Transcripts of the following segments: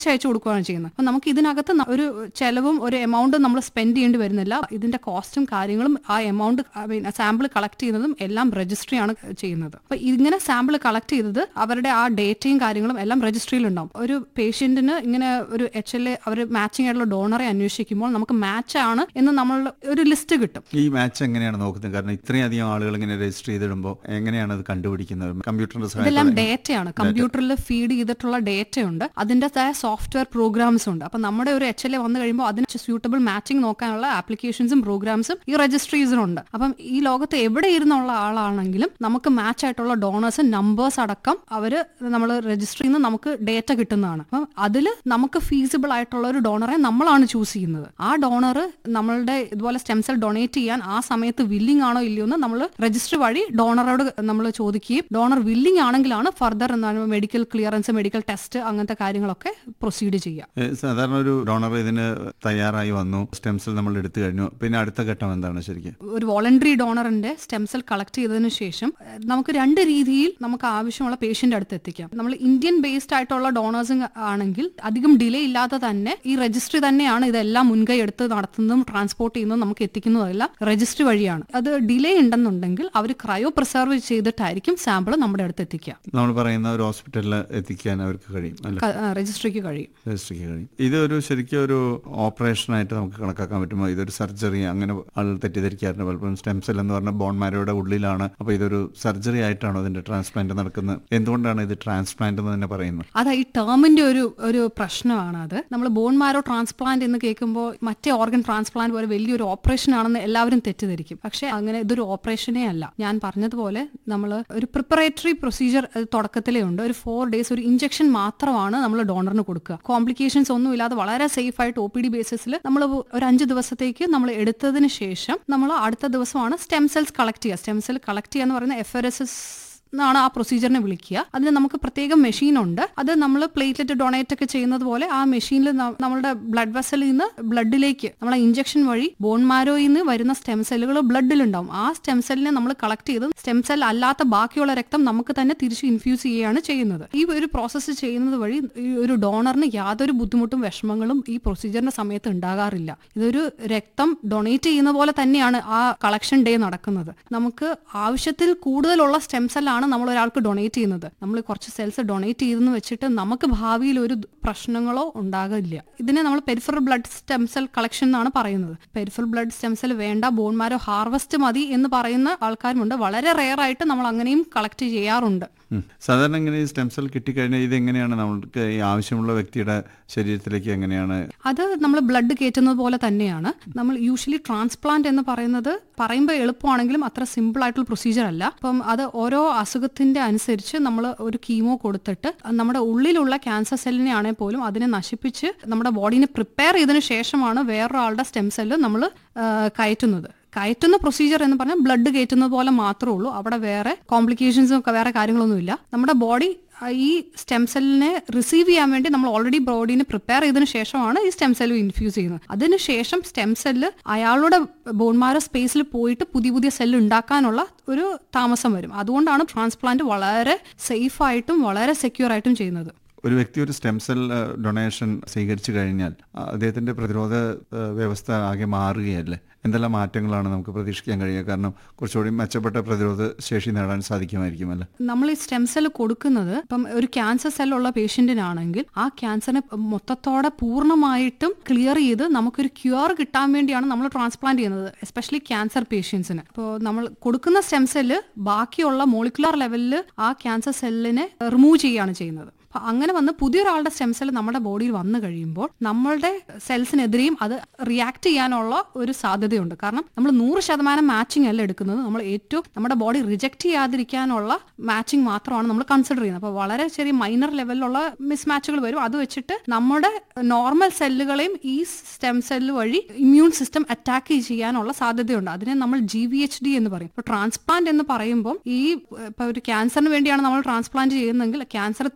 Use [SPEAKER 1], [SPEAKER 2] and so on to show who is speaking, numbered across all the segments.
[SPEAKER 1] അയച്ചു കൊടുക്കുകയാണ് ചെയ്യുന്നത് അപ്പം നമുക്ക് ഇതിനകത്ത് ന- ഒരു ചെലവും ഒരു എമൗണ്ടും നമ്മൾ സ്പെൻഡ് ചെയ്യേണ്ടി വരുന്നില്ല ഇതിന്റെ കോസ്റ്റും കാര്യങ്ങളും ആ എമൗണ്ട് സാമ്പിൾ കളക്ട് ചെയ്യുന്നതും എല്ലാം രജിസ്ട്രിയാണ് ചെയ്യുന്നത് അപ്പൊ ഇങ്ങനെ സാമ്പിൾ കളക്ട് ചെയ്തത് അവരുടെ ആ ഡേറ്റയും കാര്യങ്ങളും എല്ലാം രജിസ്ട്രിയിൽ ഉണ്ടാവും ഒരു പേഷ്യന്റിന് ഇങ്ങനെ ഒരു എച്ച് എൽ എ അവർ മാച്ചിങ് ആയിട്ടുള്ള ഡോണറെ അന്വേഷിക്കുമ്പോൾ നമുക്ക് മാച്ച് ആണ് എന്ന് നമ്മൾ ഒരു ലിസ്റ്റ് കിട്ടും
[SPEAKER 2] ഈ മാച്ച് എങ്ങനെയാണ് നോക്കുന്നത് കാരണം ഇത്രയും അധികം ആളുകൾ ഇങ്ങനെ രജിസ്റ്റർ ചെയ്തിടുമ്പോൾ എങ്ങനെയാണ് അത് കണ്ടുപിടിക്കുന്നത് കമ്പ്യൂട്ടറിന്റെ
[SPEAKER 1] ഇതെല്ലാം
[SPEAKER 2] സഹായത്തോടെ
[SPEAKER 1] ഡേറ്റയാണ് കമ്പ്യൂട്ടറിൽ ഫീഡ് ചെയ്തിട്ടുള്ള ഡേറ്റ ഉണ്ട് അതിൻ്റെതായ സോഫ്റ്റ്വെയർ പ്രോഗ്രാംസ് ഉണ്ട് അപ്പൊ നമ്മുടെ ഒരു എച്ച് എൽ എ വന്നു കഴിയുമ്പോൾ അതിന് സ്യൂട്ടബിൾ മാച്ചിങ് നോക്കാനുള്ള ആപ്ലിക്കേഷൻസും പ്രോഗ്രാംസും ഈ രജിസ്ട്രീസിനുണ്ട് അപ്പം ഈ ലോകത്ത് എവിടെ ഇരുന്നുള്ള ആളാണെങ്കിലും നമുക്ക് മാച്ച് ആയിട്ടുള്ള ഡോണേഴ്സ് നമ്പേഴ്സ് അടക്കം അവര് നമ്മൾ രജിസ്റ്റർ ചെയ്യുന്ന നമുക്ക് ഡേറ്റ കിട്ടുന്നതാണ് അപ്പം അതിൽ നമുക്ക് ഫീസിബിൾ ആയിട്ടുള്ള ഒരു ഡോണറെ നമ്മളാണ് ചൂസ് ചെയ്യുന്നത് ആ ഡോണർ നമ്മളുടെ ഇതുപോലെ സ്റ്റെം സെൽ ഡൊണേറ്റ് ചെയ്യാൻ ആ സമയത്ത് വില്ലിംഗ് ആണോ ഇല്ലയോ എന്ന് നമ്മൾ രജിസ്റ്റർ വഴി ഡോണറോട് നമ്മൾ ചോദിക്കുകയും ഡോണർ വില്ലിംഗ് ആണെങ്കിലാണ് ഫർദർ എന്താണ് മെഡിക്കൽ ക്ലിയറൻസ് മെഡിക്കൽ ടെസ്റ്റ് അങ്ങനത്തെ കാര്യങ്ങളൊക്കെ പ്രൊസീഡ് ചെയ്യുക
[SPEAKER 2] ഏ, സാധാരണ ഒരു ഡോണർ ഇതിന് തയ്യാറായി വന്നു സ്റ്റെം സെൽ നമ്മൾ എടുത്തു കഴിഞ്ഞു പിന്നെ അടുത്ത ഘട്ടം എന്താണ് ശരിക്കും
[SPEAKER 1] ഒരു വോളണ്ടറി ഡോണറിന്റെ സ്റ്റെം സെൽ കളക്ട് ചെയ്തതിനു ശേഷം ഏഹ്, നമുക്ക് രണ്ട് രീതിയിൽ നമുക്ക് ആവശ്യമുള്ള പേഷ്യന്റ് അടുത്ത് എത്തിക്കാം നമ്മൾ ഇന്ത്യൻ ബേസ്ഡ് ആയിട്ടുള്ള ഡോണേഴ്സിംഗ് ആണെങ്കിൽ അധികം ഡിലേ ഇല്ലാതെ തന്നെ ഈ രജിസ്ട്രി തന്നെയാണ് ഇതെല്ലാം മുൻകൈ എടുത്ത് നടത്തുന്നതും ട്രാൻസ്പോർട്ട് ചെയ്യുന്നതും നമുക്ക് എത്തിക്കുന്നതെല്ലാം രജിസ്ട്രി വഴിയാണ് അത് ഡിലേ ഉണ്ടെന്നുണ്ടെങ്കിൽ അവർ ക്രയോ പ്രിസർവ് ചെയ്തിട്ടായിരിക്കും സാമ്പിൾ നമ്മുടെ അടുത്ത് എത്തിക്കുക
[SPEAKER 2] നമ്മൾ പറയുന്ന ഒരു ഹോസ്പിറ്റലിൽ എത്തിക്കാൻ അവർക്ക് കഴിയും അല്ല
[SPEAKER 1] ക- ആ, രജിസ്ട്രിക്ക് കഴിയും
[SPEAKER 2] രജിസ്ട്രിക്ക് കഴിയും ഇതൊരു ശരിക്കും ഒരു ഓപ്പറേഷനായിട്ട് നമുക്ക് കണക്കാക്കാൻ പറ്റുമോ ഇതൊരു സർജറി അങ്ങനെ ആളുകൾ തെറ്റിദ്ധരിക്കാറുണ്ട് പലപ്പോഴും സ്റ്റെം സെൽ എന്ന് പറഞ്ഞ ബോൺമാരോയുടെ ഉള്ളിലാണ് അപ്പോൾ ഇതൊരു സർജറി ആയിട്ടാണോ ഇതിന്റെ ട്രാൻസ്പ്ലാന്റ് നടക്കുന്നത് എന്തുകൊണ്ടാണ് ഇത് ട്രാൻസ്പ്ലാന്റ് എന്ന് തന്നെ പറയുന്നത്
[SPEAKER 1] അതാ ഈ ടേമിന്റെ ഒരു ഒരു പ്രശ്നമാണ് അത് നമ്മൾ ബോൺ മാരോ ട്രാൻസ്പ്ലാന്റ് എന്ന് കേൾക്കുമ്പോൾ മറ്റേ ഓർഗൻ ട്രാൻസ്പ്ലാന്റ് പോലെ വലിയൊരു ഓപ്പറേഷൻ ആണെന്ന് എല്ലാവരും തെറ്റിദ്ധരിക്കും പക്ഷെ അങ്ങനെ ഇതൊരു ഓപ്പറേഷനേ അല്ല ഞാൻ പറഞ്ഞതുപോലെ നമ്മൾ ഒരു പ്രിപ്പറേറ്ററി പ്രൊസീജിയർ തുടക്കത്തിലേ ഉണ്ട് ഒരു ഫോർ ഡേയ്സ് ഒരു ഇഞ്ചക്ഷൻ മാത്രമാണ് നമ്മൾ ഡോണറിന് കൊടുക്കുക കോംപ്ലിക്കേഷൻസ് ഒന്നും ഇല്ലാതെ വളരെ സേഫ് ആയിട്ട് ഒ പി ഡി ബേസിസിൽ നമ്മൾ ഒരു അഞ്ച് ദിവസത്തേക്ക് നമ്മൾ എടുത്തതിന് ശേഷം നമ്മൾ അടുത്ത ദിവസമാണ് സ്റ്റെം സെൽസ് കളക്ട് ചെയ്യുക സ്റ്റെം സെൽ കളക്ട് ചെയ്യുക എന്ന് പറയുന്ന എഫ് ആർ എസ് എസ് എന്നാണ് ആ പ്രൊസീജിയറിനെ വിളിക്കുക അതിന് നമുക്ക് പ്രത്യേകം മെഷീൻ ഉണ്ട് അത് നമ്മൾ പ്ലേറ്റ്ലെറ്റ് ഡൊണേറ്റ് ഒക്കെ ചെയ്യുന്നത് പോലെ ആ മെഷീനിൽ നമ്മളുടെ ബ്ലഡ് വെസലിൽ നിന്ന് ബ്ലഡിലേക്ക് നമ്മളെ ഇഞ്ചക്ഷൻ വഴി ബോൺ മാരോയിൽ നിന്ന് വരുന്ന സ്റ്റെം സെല്ലുകൾ ബ്ലഡിലുണ്ടാവും ആ സ്റ്റെം സെല്ലിനെ നമ്മൾ കളക്ട് ചെയ്ത് സ്റ്റെം സെൽ അല്ലാത്ത ബാക്കിയുള്ള രക്തം നമുക്ക് തന്നെ തിരിച്ച് ഇൻഫ്യൂസ് ചെയ്യുകയാണ് ചെയ്യുന്നത് ഈ ഒരു പ്രോസസ്സ് ചെയ്യുന്നത് വഴി ഈ ഒരു ഡോണറിന് യാതൊരു ബുദ്ധിമുട്ടും വിഷമങ്ങളും ഈ പ്രൊസീജിയറിന്റെ സമയത്ത് ഉണ്ടാകാറില്ല ഇതൊരു രക്തം ഡൊണേറ്റ് ചെയ്യുന്ന പോലെ തന്നെയാണ് ആ കളക്ഷൻ ഡേ നടക്കുന്നത് നമുക്ക് ആവശ്യത്തിൽ കൂടുതലുള്ള സ്റ്റെം സെല്ലാണ് നമ്മൾ ഒരാൾക്ക് ഡൊണേറ്റ് ചെയ്യുന്നത് നമ്മൾ കുറച്ച് സെൽസ് ഡൊണേറ്റ് ചെയ്തെന്ന് വെച്ചിട്ട് നമുക്ക് ഭാവിയിൽ ഒരു ദ് പ്രശ്നങ്ങളോ ഉണ്ടാകില്ല ഇതിനെ നമ്മൾ peripheral blood stem cell collection എന്നാണ് പറയുന്നത് പെരിഫറൽ ബ്ലഡ് സ്റ്റെം സെൽ വേണ്ട ബോൺമാരോ ഹാർവസ്റ്റ് മതി എന്ന് പറയുന്ന ആൾക്കാരുമുണ്ട് വളരെ റെയർ ആയിട്ട് നമ്മൾ അങ്ങനെയും കളക്ട് ചെയ്യാറുണ്ട്
[SPEAKER 2] ഉം. സാധാരണ ഇങ്ങനെ ഈ സ്റ്റെം സെൽ കിട്ടിക്കഴിഞ്ഞാൽ ഇത് എങ്ങനെയാണ് നമ്മൾക്ക് ഈ ആവശ്യമുള്ള വ്യക്തിയുടെ ശരീരത്തിലേക്ക് എങ്ങനെയാണ്
[SPEAKER 1] അത് നമ്മൾ ബ്ലഡ് കയറ്റുന്നത് പോലെ തന്നെയാണ് നമ്മൾ യൂഷ്വലി ട്രാൻസ്പ്ലാന്റ് എന്ന് പറയുന്നത് പറയുമ്പോൾ എളുപ്പമാണെങ്കിലും അത്ര സിമ്പിൾ ആയിട്ടുള്ള പ്രൊസീജിയർ അല്ല അപ്പം അത് ഓരോ അസുഖത്തിന്റെ അനുസരിച്ച് നമ്മൾ ഒരു കീമോ കൊടുത്തിട്ട് നമ്മുടെ ഉള്ളിലുള്ള ക്യാൻസർ സെല്ലിനെ ആണെങ്കിൽ പോലും അതിനെ നശിപ്പിച്ച് നമ്മുടെ ബോഡീനെ പ്രിപ്പയർ ചെയ്തതിന് ശേഷമാണ് വേറൊരാളുടെ സ്റ്റെം സെല്ല് നമ്മൾ കയറ്റുന്നത് കയറ്റുന്ന പ്രൊസീജിയർ എന്ന് പറഞ്ഞാൽ ബ്ലഡ് കയറ്റുന്നത് പോലെ മാത്രമേ ഉള്ളൂ അവിടെ വേറെ കോംപ്ലിക്കേഷൻസും ഒക്കെ വേറെ കാര്യങ്ങളൊന്നുമില്ല നമ്മുടെ ബോഡി ഈ സ്റ്റെം സെല്ലിനെ റിസീവ് ചെയ്യാൻ വേണ്ടി നമ്മൾ ഓൾറെഡി ബോഡീനെ പ്രിപ്പയർ ചെയ്തതിനു ശേഷമാണ് ഈ സ്റ്റെം സെല്ല് ഇൻഫ്യൂസ് ചെയ്യുന്നത് അതിനുശേഷം സ്റ്റെം സെല്ല് അയാളുടെ ബോൺമാരോ സ്പേസിൽ പോയിട്ട് പുതിയ പുതിയ സെല്ല് ഉണ്ടാക്കാനുള്ള ഒരു താമസം വരും അതുകൊണ്ടാണ് ട്രാൻസ്പ്ലാന്റ് വളരെ സേഫ് ആയിട്ടും വളരെ സെക്യൂർ ആയിട്ടും ചെയ്യുന്നത്
[SPEAKER 2] ഒരു വ്യക്തി ഒരു സ്റ്റെം സെൽ ഡൊണേഷൻ സ്വീകരിച്ചു കഴിഞ്ഞാൽ ആ, അദ്ദേഹത്തിന്റെ പ്രതിരോധ ആ, വ്യവസ്ഥ ആകെ മാറുകയല്ലേ എന്തെല്ലാം മാറ്റങ്ങളാണ് നമുക്ക് പ്രതീക്ഷിക്കാൻ കഴിയുക കാരണം കുറച്ചുകൂടി മെച്ചപ്പെട്ട പ്രതിരോധ ശേഷി നേടാൻ സാധിക്കുമായിരിക്കും അല്ലേ
[SPEAKER 1] നമ്മൾ ഈ സ്റ്റെം സെൽ കൊടുക്കുന്നത് ഇപ്പം ഒരു ക്യാൻസർ സെല്ലുള്ള പേഷ്യന്റിനാണെങ്കിൽ ആ ക്യാൻസറിനെ മൊത്തത്തോടെ പൂർണ്ണമായിട്ടും ക്ലിയർ ചെയ്ത് നമുക്കൊരു ക്യൂർ കിട്ടാൻ വേണ്ടിയാണ് നമ്മൾ ട്രാൻസ്പ്ലാന്റ് ചെയ്യുന്നത് എസ്പെഷ്യലി ക്യാൻസർ പേഷ്യൻസിന് ഇപ്പോൾ നമ്മൾ കൊടുക്കുന്ന സ്റ്റെം സെല്ല് ബാക്കിയുള്ള മോളിക്കുലർ ലെവലിൽ ആ ക്യാൻസർ സെല്ലിനെ റിമൂവ് ചെയ്യുകയാണ് ചെയ്യുന്നത് അപ്പൊ അങ്ങനെ വന്ന് പുതിയൊരാളുടെ സ്റ്റെം സെൽ നമ്മുടെ ബോഡിയിൽ വന്നു കഴിയുമ്പോൾ നമ്മളുടെ സെൽസിനെതിരെയും അത് റിയാക്ട് ചെയ്യാനുള്ള ഒരു സാധ്യതയുണ്ട് കാരണം നമ്മൾ നൂറ് ശതമാനം മാച്ചിങ് അല്ല എടുക്കുന്നത് നമ്മൾ ഏറ്റവും നമ്മുടെ ബോഡി റിജക്ട് ചെയ്യാതിരിക്കാനുള്ള മാച്ചിങ് മാത്രമാണ് നമ്മൾ കൺസിഡർ ചെയ്യുന്നത് അപ്പോൾ വളരെ ചെറിയ മൈനർ ലെവലിലുള്ള മിസ് മാച്ചുകൾ വരും അത് വെച്ചിട്ട് നമ്മുടെ നോർമൽ സെല്ലുകളെയും ഈ സ്റ്റെം സെല്ല് വഴി ഇമ്മ്യൂൺ സിസ്റ്റം അറ്റാക്ക് ചെയ്യാനുള്ള സാധ്യതയുണ്ട് അതിനെ നമ്മൾ ജി വി എച്ച് ഡി എന്ന് പറയും ഇപ്പോൾ ട്രാൻസ്പ്ലാന്റ് എന്ന് പറയുമ്പോൾ ഈ ഇപ്പൊ ഒരു ക്യാൻസറിന് വേണ്ടിയാണ് നമ്മൾ ട്രാൻസ്പ്ലാന്റ് ചെയ്യുന്നതെങ്കിൽ ക്യാൻസർ തിരിച്ച് വരാൻ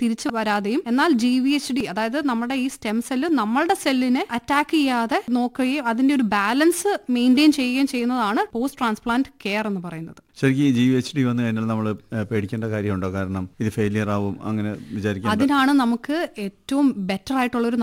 [SPEAKER 1] വരാതെയും എന്നാൽ ജി വി എച്ച് ഡി അതായത് നമ്മുടെ ഈ സ്റ്റെം സെല്ല് നമ്മളുടെ സെല്ലിനെ അറ്റാക്ക് ചെയ്യാതെ നോക്കുകയും അതിന്റെ ഒരു ബാലൻസ് മെയിൻറ്റെയിൻ ചെയ്യുകയും ചെയ്യുന്നതാണ് പോസ്റ്റ് ട്രാൻസ്പ്ലാന്റ് കെയർ എന്ന് പറയുന്നത്
[SPEAKER 2] ശരിക്കും ഈ ജി എച്ച് ഡി വന്നു കഴിഞ്ഞാൽ നമ്മൾ പേടിക്കേണ്ട കാര്യമുണ്ടോ കാരണം ഇത് ഫെയിലിയർ ആവും അങ്ങനെ വിചാരിക്കാൻ
[SPEAKER 1] അതിനാണ് നമുക്ക് ഏറ്റവും ബെറ്റർ ആയിട്ടുള്ള ഒരു